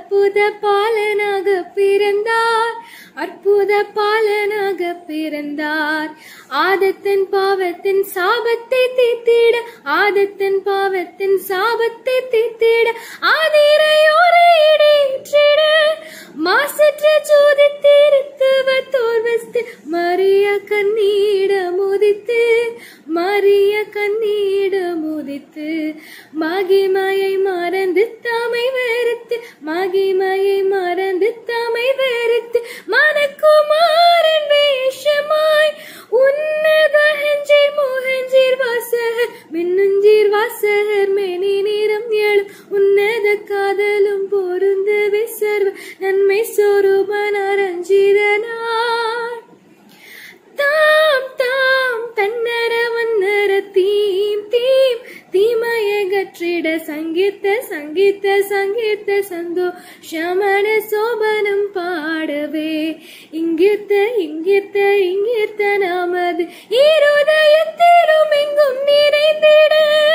அற்புத பாலனாக பிறந்தார் அற்புத பாலனாக பிறந்தார் ஆதத்தின் பாவத்தின் சாபத்தை தீர்த்திட ஆதத்தின் பாவத்தின் சாபத்தை தீர்த்திட ஆதிரையோரை இடையிற்றிட மாசற்ற ஜோதி திருத்துவ தோர்வஸ்து மரிய கண்ணீட முதித்து மரிய கண்ணீட முதித்து மகிமையை மறந்து தமை வெறுத்து மகிமையை மறந்து தமை வெறுத்து மனக்குமாரன் வேஷமாய் உன்னத ஹெஞ்சீர் முகஞ்சீர் வாசகர் மின்னுஞ்சீர் வாசகர் மேனி நிறம் எழும் உன்னத காதலும் பொருந்தவே சர்வ நன்மை சொரூபனார் அஞ்சிதனார் தாம் தாம் தன்னர வன்னர தீம் தீம் தீமய கற்றிட சங்கீத சங்கீத சங்கீத சந்தோஷமன சோபனம் பாடவே இங்கிருத்த இங்கிருத்த இங்கிருத்த நாமது இருதயத்திலும் எங்கும் நிறைந்திட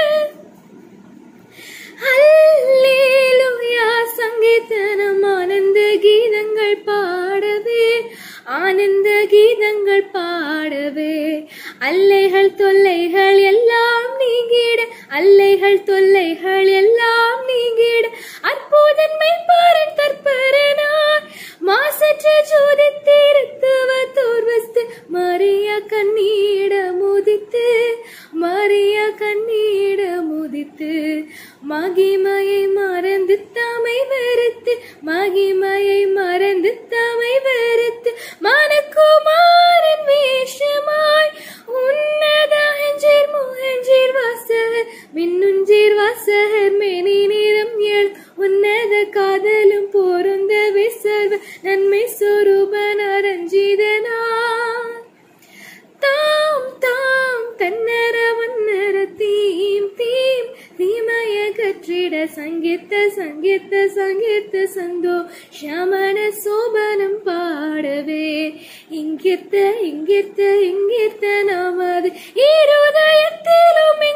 ஹல்லேலூயா சங்கீதனம் ஆனந்த கீதங்கள் பாடவே ஆனந்த கீதங்கள் பாடவே அல்லைகள் தொல்லைகள் எல்லாம் நீங்கிட அல்லைகள் தொல்லைகள் எல்லாம் நீங்கிட அற்புதன்மை பாரன் தற்பரனார் மாசற்ற ஜோதி தீர்த்துவ தோர்வஸ்து மரிய கண்ணீட முதித்து மரிய கண்ணீட முதித்து மகிமையை மறந்து தமை வெறுத்து மகிமையை மறந்து தமை வெறுத்து மனக்குமாரன் வேஷமாய் உன்னத அஞ்சீர் முகஞ்சீர் வாசகர் மின்னுஞ்சீர் வாசகர் மேனி நிறம் எழு உன்னத காதலும் பொருந்தவே சர்வ நன்மை சொரூபனார் அஞ்சிதனார் தாம் தாம் தன்னர வன்னர தீம் தீம் தீமய கற்றிட சங்கீத சங்கீத சங்கீத சந்தோ ஷமன சோபனம் பாடவே இங்கிருத்த இங்கிருத்த இங்கிருத்த நமது இருதயத்திலும்